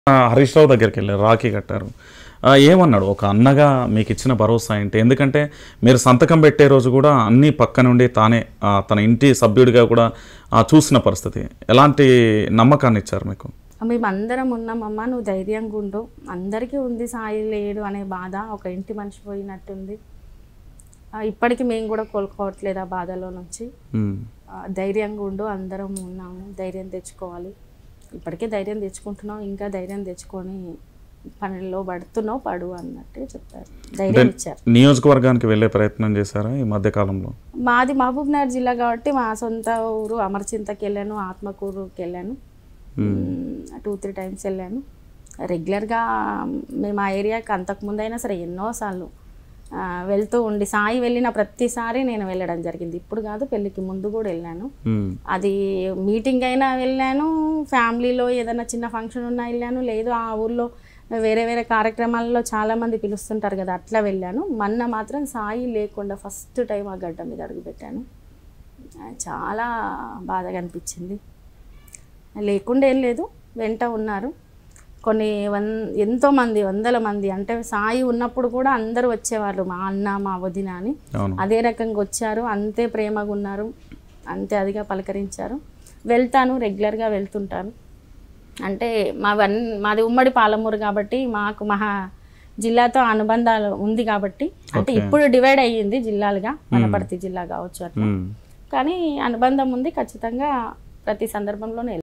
ఆ, హరీష్ రావు దగ్గరికి వెళ్ళారు రాఖీ కట్టారు ఆ, ఏమన్నాడు ఒక అన్నగా మీకు ఇచ్చిన భరోసా ఏంటి ఎందుకంటే మీరు సంతకం పెట్టే రోజు కూడా అన్నీ పక్క నుండి తానే ఆ, తన ఇంటి సభ్యుడిగా కూడా ఆ, చూసిన పరిస్థితి ఎలాంటి నమ్మకాన్ని ఇచ్చారు మీకు మేము అందరం ఉన్నామమ్మా నువ్వు ధైర్యంగా ఉండు అందరికీ ఉంది సాయి లేడు అనే బాధ ఒక ఇంటి మనిషి పోయినట్టుంది ఆ, ఇప్పటికీ మేము కూడా కోలుకోవట్లేదు ఆ బాధలో నుంచి ఉమ్, ఆ, ధైర్యంగా ఉండు అందరం ఉన్నాము ధైర్యం తెచ్చుకోవాలి ఇప్పటికే ధైర్యం తెచ్చుకుంటున్నావు ఇంకా ధైర్యం తెచ్చుకొని పనుల్లో పడుతున్నావు పడు అన్నట్టు చెప్పారు ధైర్యం ఇచ్చారు నియోజకవర్గానికి వెళ్ళే ప్రయత్నం చేశారా ఈ మధ్య కాలంలో మాది మహబూబ్ నగర్ జిల్లా కాబట్టి మా సొంత ఊరు అమర్చింతకి వెళ్ళాను ఆత్మకూరుకి వెళ్ళాను టూ త్రీ టైమ్స్ వెళ్ళాను రెగ్యులర్గా మేము ఆ ఏరియాకి అంతకుముందు అయినా సరే ఎన్నోసార్లు ఆ, వెళ్తూ ఉండి సాయి వెళ్ళిన ప్రతిసారి నేను వెళ్ళడం జరిగింది ఇప్పుడు కాదు పెళ్ళికి ముందు కూడా వెళ్ళాను ఉమ్, అది మీటింగ్ అయినా వెళ్ళాను ఫ్యామిలీలో ఏదైనా చిన్న ఫంక్షన్ ఉన్నా వెళ్ళాను లేదు ఆ ఊర్లో వేరే వేరే కార్యక్రమాలలో చాలామంది పిలుస్తుంటారు కదా అట్లా వెళ్ళాను మొన్న మాత్రం సాయి లేకుండా ఫస్ట్ టైం ఆ గడ్డ మీద అడుగుపెట్టాను ఆ, చాలా బాధగా అనిపించింది లేకుండా ఏం లేదు వెంట ఉన్నారు కొన్ని వన్ ఎంతోమంది వందల మంది అంటే సాయి ఉన్నప్పుడు కూడా అందరూ వచ్చేవాళ్ళు మా అన్న మా వదిన అని అవును అదే రకంగా వచ్చారు అంతే ప్రేమగా ఉన్నారు అంతే అదిగా పలకరించారు వెళ్తాను రెగ్యులర్గా వెళ్తుంటాను అంటే మా వన్ మాది ఉమ్మడి పాలమూరు కాబట్టి మాకు మహా జిల్లాతో అనుబంధాలు ఉంది కాబట్టి అంటే ఇప్పుడు డివైడ్ అయ్యింది జిల్లాలుగా వనపర్తి జిల్లా కావచ్చు అట్లా ఉమ్. కానీ అనుబంధం ఉంది ఖచ్చితంగా ప్రతి సందర్భంలోనే